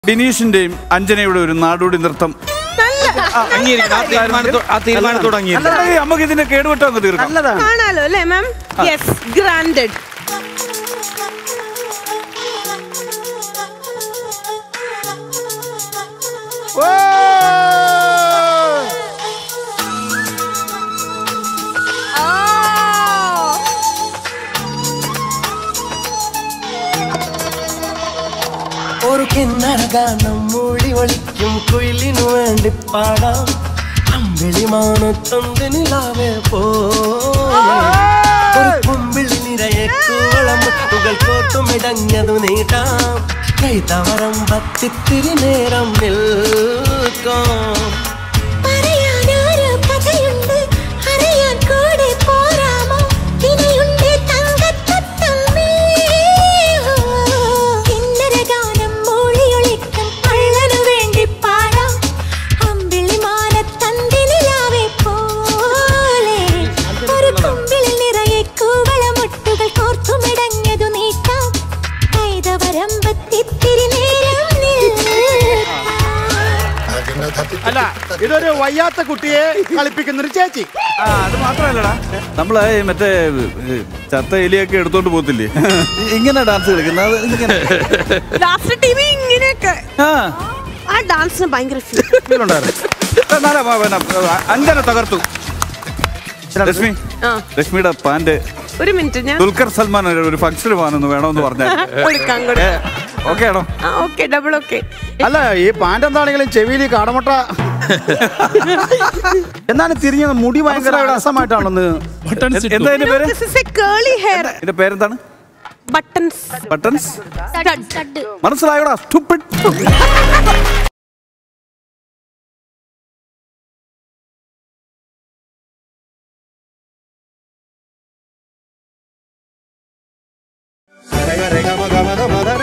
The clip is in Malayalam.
ബിനീഷിന്റെയും അഞ്ജനയുടെ ഒരു നാടോടി നൃത്തം അംഗീകരിക്കണം ആ തീരുമാനത്തോ- ആ തീരുമാനത്തോട് അംഗീകരിക്കണം അല്ലാതെ നമുക്ക് ഇതിന്റെ കേടുവിട്ടോ അങ്ങ് തീർക്കാം നല്ലതാണ് കാണാലോ അല്ലേ മാം യെസ് ഗ്രാൻഡഡ് ഒരു കിന്നര ഗാനം മൂളി ഒളിക്കും കുയിലിനു വേണ്ടി പാടാം അമ്പിളി മാനത്തൊണ്ട് നിലാവേ പോ ഒരു കുമ്പിളി നിറയെ കൂളമുട്ടുകൾ കോട്ടുമിടഞ്ഞതു നീട്ടാം കൈതവരം പത്തിത്തിരി നേരം നിൽക്കാം പറയാനൊരു കഥയുണ്ട് അറിയാൻ കൂടെ പോരാമോ ഇനിയുണ്ട് തങ്കത്തത്തമ്മേ കിന്നര ഗാനം മൂളിയൊളിക്കും കള്ളനു വേണ്ടി പാടാം അമ്പിളി മാനത്തന്തി നിലാവെ പോലെ ഒരു കുമ്പിളിൽ നിറയെ കൂവളമുട്ടുകൾ കോർത്തുമിടഞ്ഞതു നീട്ടാം കൈതവരമ്പത്തിത്തിരി നേരം നിൽക്കാം അല്ല ഇതൊരു വയ്യാത്ത കുട്ടിയെ കളിപ്പിക്കുന്ന ഒരു ചേച്ചി ആ അത് മാത്രല്ലടാ നമ്മള് ഈ മറ്റേ ഈ ചത്ത എലിയൊക്കെ എടുത്തോണ്ട് പോകത്തില്ലേ ഇങ്ങനെ ഡാൻസ് കളിക്കുന്നത് അത് ഇങ്ങനെ ലാസ്റ്റ് ടീം ഇങ്ങനെയൊക്കെ ആ ആ ഡാൻസിന് ഭയങ്കര feel. feel ഉണ്ടായിരുന്നു. എന്നാലും, ആ, പിന്നെ, അഞ്ജന തകർത്തു ലക്ഷ്മി ആ ലക്ഷ്മിയുടെ പാന്റ് ഒരു മിനിറ്റ് ഞാൻ ദുൽഖർ സൽമാൻ ഒരു- ഒരു ഫംഗ്ഷന് പോകാനെന്ന് വേണമെന്ന് പറഞ്ഞാൽ കൊടുക്കാം കൊടുക്കാം ഓക്കെ ആണോ ആ ഓക്കെ ഡബിൾ ഓക്കെ അല്ല ഈ പാന്റ് എന്താണെങ്കിലും ചെവിയിൽ കാടമുട്ട എന്നാലും തിരിഞ്ഞ മുടി ഭയങ്കര രസമായിട്ടാണെന്ന് എന്താ ഇതിന്റെ പേര് this is a curly hair ഇതിന്റെ പേരെന്താണ് ബട്ടൺസ് ബട്ടൺസ് സ്റ്റഡ് സ്റ്റഡ് മനസ്സിലായോടാ stupid. രഗ രഗ മഗ മഗ മദ